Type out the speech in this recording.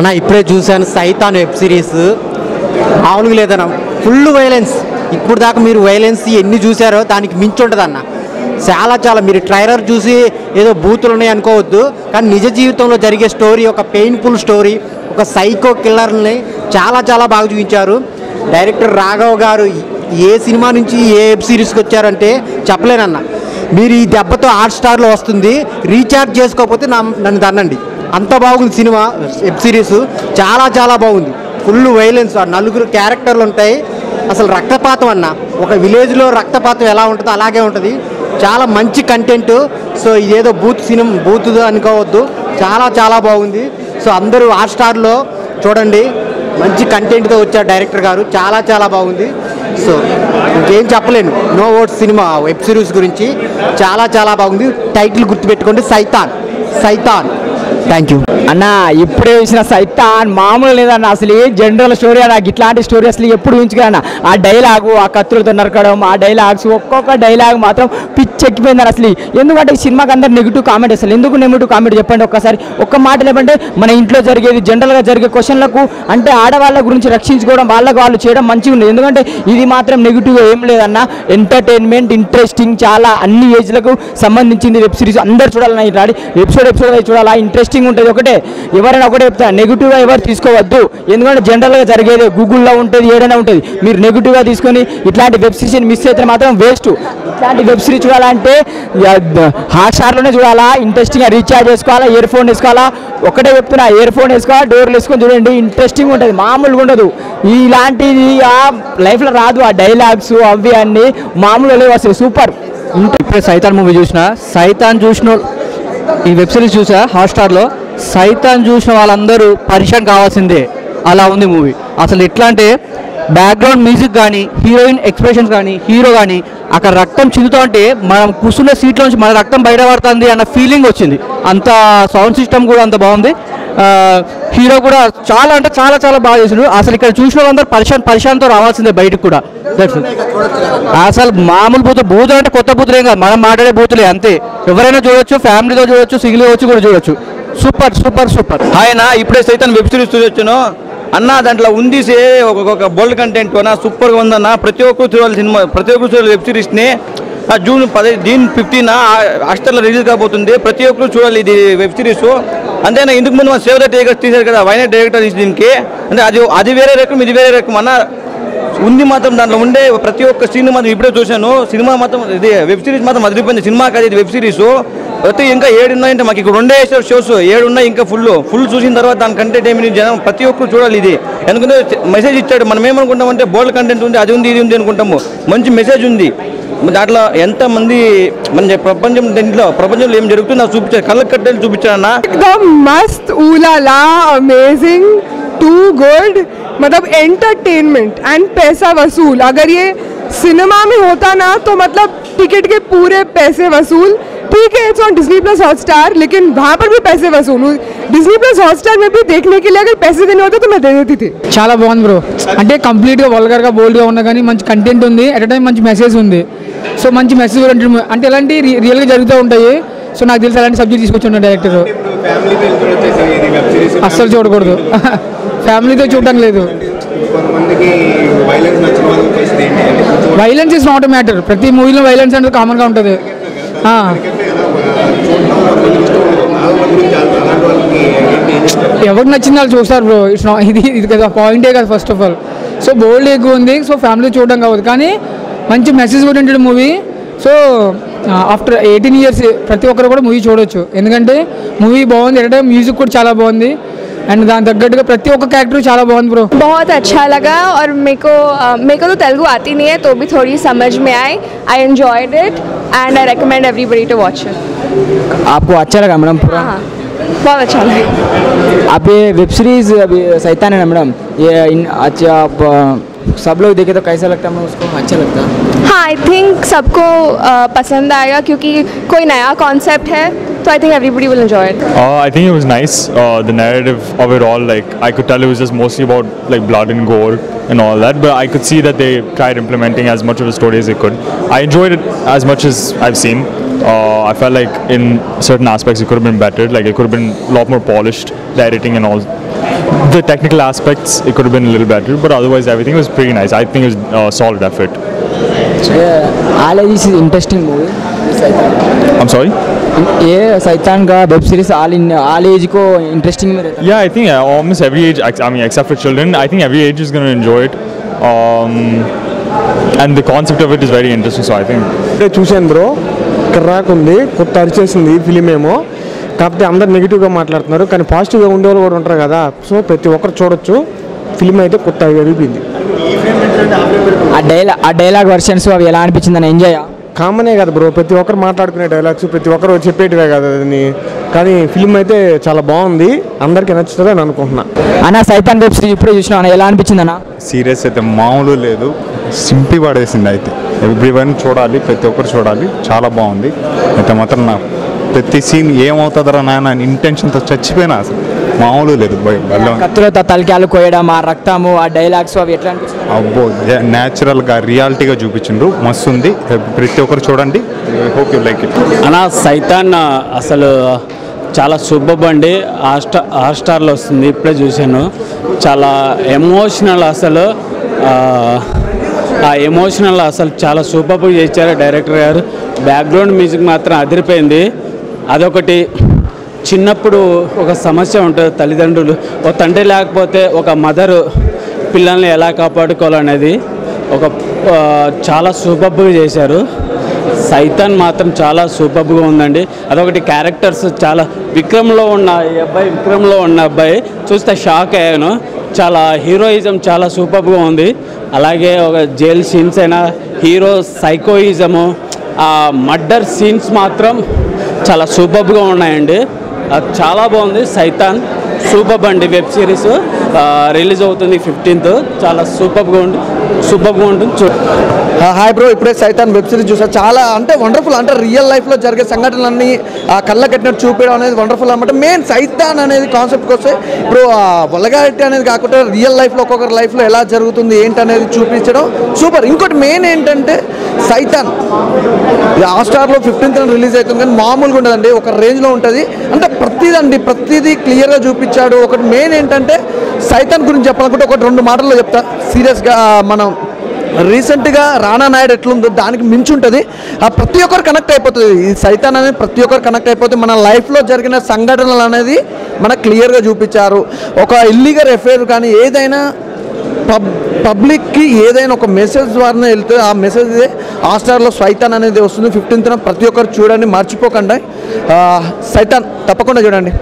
అన్న ఇప్పుడే చూశాను సైతాన్ వెబ్ సిరీస్ మామూలుగా లేదన్న ఫుల్ వైలెన్స్ ఇప్పుడు దాకా మీరు వైలెన్స్ ఎన్ని చూసారో దానికి మించి ఉంటుంది అన్న చాలా చాలా మీరు ట్రైలర్ చూసి ఏదో బూతులు ఉన్నాయి అనుకోవద్దు కానీ నిజ జీవితంలో జరిగే స్టోరీ ఒక పెయిన్ఫుల్ స్టోరీ ఒక సైకో కిల్లర్ని చాలా చాలా బాగా చూపించారు డైరెక్టర్ రాఘవ్ గారు ఏ సినిమా నుంచి ఏ వెబ్ సిరీస్కి వచ్చారంటే చెప్పలేనన్న మీరు ఈ దెబ్బతో హాట్ స్టార్లో వస్తుంది రీఛార్జ్ చేసుకోకపోతే నా నన్ను దన్నండి అంత బాగుంది సినిమా వెబ్ సిరీస్ చాలా చాలా బాగుంది ఫుల్ వైలెన్స్ ఆ నలుగురు క్యారెక్టర్లు ఉంటాయి అసలు రక్తపాతం అన్న ఒక విలేజ్లో రక్తపాతం ఎలా ఉంటుందో అలాగే ఉంటుంది చాలా మంచి కంటెంట్ సో ఇదేదో బూత్ సినిమా బూత్ అనుకోవద్దు చాలా చాలా బాగుంది సో అందరూ హాట్ స్టార్లో చూడండి మంచి కంటెంట్తో వచ్చారు డైరెక్టర్ గారు చాలా చాలా బాగుంది సో ఇంకేం చెప్పలేను నో ఓట్స్ సినిమా వెబ్ సిరీస్ గురించి చాలా చాలా బాగుంది టైటిల్ గుర్తుపెట్టుకోండి సైతాన్ సైతాన్ థ్యాంక్ యూ అన్న ఇప్పుడే చూసిన సైతాన్ మామూలు లేదన్న అసలు ఏ జనరల్ స్టోరీ అన్న ఇట్లాంటి స్టోరీ అసలు ఎప్పుడు ఊహించుకున్నా ఆ డైలాగు ఆ కత్తులతో నరకడం ఆ డైలాగ్స్ ఒక్కొక్క డైలాగ్ మాత్రం పిచ్చెక్కిపోయింది అసలు ఎందుకంటే ఈ సినిమాకి అందరు నెగిటివ్ కామెంట్ అసలు ఎందుకు నెగిటివ్ కామెంట్ చెప్పండి ఒక్కసారి ఒక్క మాట లేదంటే మన ఇంట్లో జరిగేది జనరల్గా జరిగే క్వశ్చన్లకు అంటే ఆడవాళ్ళ గురించి రక్షించుకోవడం వాళ్ళకు వాళ్ళు చేయడం మంచిగా ఉంది ఎందుకంటే ఇది మాత్రం నెగిటివ్ ఏం లేదన్న ఎంటర్టైన్మెంట్ ఇంట్రెస్టింగ్ చాలా అన్ని ఏజ్లకు సంబంధించింది వెబ్ సిరీస్ అందరు చూడాలన్న ఇట్లాంటి ఎపిసోడ్ ఎపిసోడ్ చూడాలా ఇంట్రెస్టింగ్ ఉంటుంది ఒకటే ఎవరైనా ఒకటే చెప్తా నెగిటివ్గా ఎవరు తీసుకోవద్దు ఎందుకంటే జనరల్గా జరిగేది గూగుల్లో ఉంటుంది ఏదైనా ఉంటుంది మీరు నెగిటివ్గా తీసుకొని ఇట్లాంటి వెబ్ సిరీస్ మిస్ అయితే మాత్రం వేస్ట్ ఇట్లాంటి వెబ్ సిరీస్ చూడాలంటే హాట్ స్టార్లోనే చూడాలా ఇంట్రెస్టింగ్గా రీఛార్జ్ చేసుకోవాలా ఇయర్ ఫోన్ వేసుకోవాలా ఒకటే చెప్తున్నా ఇయర్ ఫోన్ వేసుకోవాలి డోర్లు వేసుకొని చూడండి ఇంట్రెస్టింగ్ ఉంటుంది మామూలుగా ఉండదు ఇలాంటిది ఆ లైఫ్లో రాదు ఆ డైలాగ్స్ అవి అన్నీ మామూలు లేవు అసలు సూపర్ ఇప్పుడే సైతాన్ మూవీ చూసిన సైతాన్ చూసిన ఈ వెబ్ సిరీస్ చూసా హాట్స్టార్లో సైతాన్ చూసిన వాళ్ళందరూ పరిచయం కావాల్సిందే అలా ఉంది మూవీ అసలు ఎట్లా అంటే బ్యాక్గ్రౌండ్ మ్యూజిక్ కానీ హీరోయిన్ ఎక్స్ప్రెషన్స్ కానీ హీరో కానీ అక్కడ రక్తం చిందుతా ఉంటే మనం కూర్చున్న సీట్లో నుంచి మన రక్తం బయటపడుతుంది అన్న ఫీలింగ్ వచ్చింది అంత సౌండ్ సిస్టమ్ కూడా అంత బాగుంది ఆ, హీరో కూడా చాలా అంటే చాలా చాలా బాగా చేసిండు అసలు ఇక్కడ చూసిన వాళ్ళందరూ పరిశాన్ పరిశాంతో రావాల్సిందే బయటకు కూడా That's it. అసలు మామూలు బూతులు బూతులు అంటే కొత్త బూతులు ఏం కాదు మనం మాట్లాడే బూతులే అంతే ఎవరైనా చూడొచ్చు ఫ్యామిలీతో చూడొచ్చు సింగిల్ వచ్చి కూడా చూడొచ్చు సూపర్ సూపర్ సూపర్ ఆయన ఇప్పుడే సైతం వెబ్ సిరీస్ చూసి వచ్చాను అన్న దాంట్లో ఉంది సే ఒక బోల్డ్ కంటెంట్ అన్న సూపర్గా ఉందన్న ప్రతి ఒక్కరు చూడాలి సినిమా ప్రతి ఒక్కరు చూడాలి వెబ్ సిరీస్ని ఆ జూన్ పది జూన్ ఫిఫ్టీన్ హాస్టల్లో రిలీజ్ కాబోతుంది ప్రతి ఒక్కరు చూడాలి ఇది వెబ్ సిరీస్ అంతేనా ఇందుకు ముందు మన సేవ్ ద టేకర్స్ తీశారు కదా వైనట్ డైరెక్టర్ తీసి దీనికి అంటే అది అది వేరే రకం ఇది వేరే రకం అన్న ఉంది మాత్రం దాంట్లో ఉండే ప్రతి ఒక్క సీన్ మాత్రం ఇప్పుడే చూశాను సినిమా మాత్రం ఇది వెబ్ సిరీస్ మాత్రం అదిరిపోయింది సినిమా కాదు ఇది వెబ్ సిరీస్ ప్రతి ఇంకా ఏడు ఉన్నాయంటే మాకు ఇక్కడ రెండే షోస్ ఏడు ఉన్నాయి ఇంకా ఫుల్ ఫుల్ చూసిన తర్వాత దాని కంటెంట్ ఏమి జనం ప్రతి ఒక్కరు చూడాలి ఇది ఎందుకంటే మెసేజ్ ఇచ్చాడు మనం ఏమనుకుంటామంటే బోల్డ్ కంటెంట్ ఉంది అది ఉంది ఇది ఉంది అనుకుంటాము మంచి మెసేజ్ ఉంది దాంట్లో ఎంతమంది మన ప్రపంచం దీంట్లో ప్రపంచంలో ఏం జరుగుతుందో అది చూపించారు కళ్ళకు కట్టేది చూపించాడన్నా एकदम मस्त ooh la la amazing too good मतलब एंटरटेनमेंट एंड पैसा वसूल अगर ये सिनेमा में होता ना तो मतलब टिकट के पूरे पैसे वसूल ठीक है it's on Disney plus Hotstar लेकिन वहाँ पर भी पैसे वसूल डिज्नी प्लस हॉटस्टार में भी देखने के लिए अगर पैसे देने होते तो मैं दे देती थी చాలా బాగుంది బ్రో అంటే కంప్లీట్గా వల్గర్గా బోల్డ్గా ఉన్నా కానీ మంచి కంటెంట్ ఉంది అట్ టైం మంచి మెసేజ్ ఉంది సో మంచి మెసేజ్ ఓరియంటెడ్ అంటే ఇలాంటి రియల్గా జరుగుతూ ఉంటాయి సో నాకు తెలిసి అలాంటి సబ్జెక్ట్ తీసుకొచ్చి డైరెక్టర్ అస్సలు చూడకూడదు ఫ్యామిలీతో చూడడం లేదు వైలెన్స్ ఇస్ నాట్ మ్యాటర్ ప్రతి మూవీలో వైలెన్స్ అనేది కామన్గా ఉంటుంది ఆ. ఎవరికి నచ్చింది వాళ్ళు చూస్తారు బ్రో ఇట్స్ నా ఇది ఇది కదా పాయింటే కదా first of all so bold ఎక్కువ ఉంది సో ఫ్యామిలీ చూడడం కావద్దు కానీ మంచి message oriented movie so after eighteen years ప్రతి ఒక్కరు కూడా మూవీ చూడొచ్చు ఎందుకంటే మూవీ బాగుంది ఎట్ టైం మ్యూజిక్ కూడా చాలా బాగుంది అండ్ దాని తగ్గట్టుగా ప్రతి ఒక్క క్యారెక్టర్ చాలా బాగుంది బ్రో बहुत अच्छा लगा और मेरे को अ, मेरे को तो तेलुगु आती नहीं है तो भी थोड़ी समझ में आई I enjoyed it and I recommend everybody to watch it आपको अच्छा लगा मैडम पूरा हाँ हाँ बहुत अच्छा लगा आप ये वेब सीरीज अभी सैतान है ना मैडम ये इन अच्छा आप अ, सब लोग देखे तो कैसा लगता है उसको अच्छा लगता हाँ आई थिंक सबको अ, पसंद आएगा क्योंकि कोई नया कॉन्सेप्ट है तो I think everybody will enjoy it Uh, I think it was nice. Uh, the narrative of it all, like I could tell, it was just mostly about like blood and gore and all that. But I could see that they tried implementing as much of a story as they could. I enjoyed it as much as I've seen. Uh, I felt like in certain aspects it could have been better. Like it could have been a lot more polished, the editing and all. the technical aspects, it could have been a little better, but otherwise everything was pretty nice. I think it was uh, solid effort. All age is interesting movie I'm sorry. A Shaitan గా web series all in all age को interesting में रहता Yeah, I think uh, almost every age, ex- I mean, except for children, I think every age is going to enjoy it. Um, and the concept of it is very interesting, so I think అంటే చూశాను bro కిర్రాక్ ఉంది కొత్త అరిచేసింది film ఏమో కాకపోతే అందరు నెగిటివ్గా మాట్లాడుతున్నారు కానీ పాజిటివ్గా ఉండేవాళ్ళు కూడా ఉంటారు కదా సో ప్రతి ఒక్కరు చూడొచ్చు ఫిలిం అయితే కొత్త అరిపింది ఆ డైలాగ్ ఆ డైలాగ్ వర్షన్స్ అవి ఎలా అనిపించింది అని ఎంజాయ్ కామనే కదా బ్రో ప్రతి ఒక్కరు మాట్లాడుకునే డైలాగ్స్ ప్రతి ఒక్కరు చెప్పేటివే కదా అది కానీ ఫిలిం అయితే చాలా బాగుంది అందరికీ నచ్చుతుందని అనుకుంటున్నా అన్న సైతాన్ వెబ్ సిరీస్ ఇప్పుడే చూసినా అన్న ఎలా అనిపించింది అన్న సీరియస్ అయితే మామూలు లేదు సింపి పడేసింది అయితే ఎవ్రీ వన్ చూడాలి ప్రతి ఒక్కరు చూడాలి చాలా బాగుంది అయితే మాత్రం నా ప్రతి సీన్ ఏమవుతుందరా నాయన ఇంటెన్షన్తో చచ్చిపోయినా అసలు మామూలు లేదు భయ- భలే ఉంది. కత్తులతో తలకాయలు కోయడం ఆ రక్తము ఆ డైలాగ్స్ అవి ఎట్లా అనిపించింది అబ్బో న్యాచురల్గా రియాలిటీగా చూపించిండ్రు మస్తు ఉంది ప్రతి ఒక్కరు చూడండి హోప్ యూ లైక్ ఇట్ అన్న సైతాన్ అసలు చాలా సూపర్ అండి హాట్స్టార్ హాట్స్టార్లో వస్తుంది ఇప్పుడే చూశాను చాలా ఎమోషనల్ అసలు ఆ, ఆ ఎమోషనల్ అసలు చాలా సూపర్గా చేశారు డైరెక్టర్ గారు బ్యాక్గ్రౌండ్ మ్యూజిక్ మాత్రం అదిరిపోయింది అదొకటి చిన్నప్పుడు ఒక సమస్య ఉంటుంది తల్లిదండ్రులు ఒక తండ్రి లేకపోతే ఒక మదరు పిల్లల్ని ఎలా కాపాడుకోవాలనేది ఒక ఆ, చాలా సూపర్గా చేశారు సైతాన్ మాత్రం చాలా సూపర్గా ఉందండి అదొకటి క్యారెక్టర్స్ చాలా విక్రమ్లో ఉన్న ఈ అబ్బాయి విక్రమ్లో ఉన్న అబ్బాయి చూస్తే షాక్ అయ్యాను చాలా హీరోయిజం చాలా సూపర్గా ఉంది అలాగే ఒక జైల్ సీన్స్ అయినా హీరో సైకోయిజము ఆ మర్డర్ సీన్స్ మాత్రం చాలా సూపర్గా ఉన్నాయండి అది చాలా బాగుంది సైతాన్ సూపర్ అండి వెబ్ సిరీస్ రిలీజ్ అవుతుంది ఫిఫ్టీన్త్ చాలా సూపర్గా ఉంది సూపర్గా ఉంటుంది చూ హాయ్ బ్రో ఇప్పుడే సైతాన్ వెబ్ సిరీస్ చూసా చాలా అంటే వండర్ఫుల్ అంటే రియల్ లైఫ్లో జరిగే సంఘటనలన్నీ ఆ కళ్ళ కట్టినట్టు చూపించడం అనేది వండర్ఫుల్ అనమాట మెయిన్ సైతాన్ అనేది కాన్సెప్ట్కి వస్తే ఇప్పుడు వలగారిటీ అనేది కాకుండా రియల్ లైఫ్లో ఒక్కొక్కరి లైఫ్లో ఎలా జరుగుతుంది ఏంటి అనేది చూపించడం సూపర్ ఇంకోటి మెయిన్ ఏంటంటే సైతాన్ ఇది హాట్స్టార్లో ఫిఫ్టీన్త్ రిలీజ్ అవుతుంది కానీ మామూలుగా ఉండదండి ఒక రేంజ్లో ఉంటుంది అంటే ప్రతిదండి ప్రతిదీ క్లియర్గా చూపించాడు ఒకటి మెయిన్ ఏంటంటే సైతాన్ గురించి చెప్పాలనుకుంటే ఒకటి రెండు మాటల్లో చెప్తా సీరియస్గా మనం రీసెంట్గా రానా నాయుడు ఎట్లుందో దానికి మించి ఉంటుంది ఆ ప్రతి ఒక్కరు కనెక్ట్ అయిపోతుంది ఈ సైతాన్ అనేది ప్రతి ఒక్కరు కనెక్ట్ అయిపోతే మన లైఫ్లో జరిగిన సంఘటనలు అనేది మనకు క్లియర్గా చూపించారు ఒక ఇల్లీగల్ ఎఫైర్ కానీ ఏదైనా పబ్ పబ్లిక్కి ఏదైనా ఒక మెసేజ్ ద్వారా వెళ్తే ఆ మెసేజ్ హాట్స్టార్లో సైతాన్ అనేది వస్తుంది ఫిఫ్టీన్త్న ప్రతి ఒక్కరు చూడండి మర్చిపోకండి ఆ, సైతాన్ తప్పకుండా చూడండి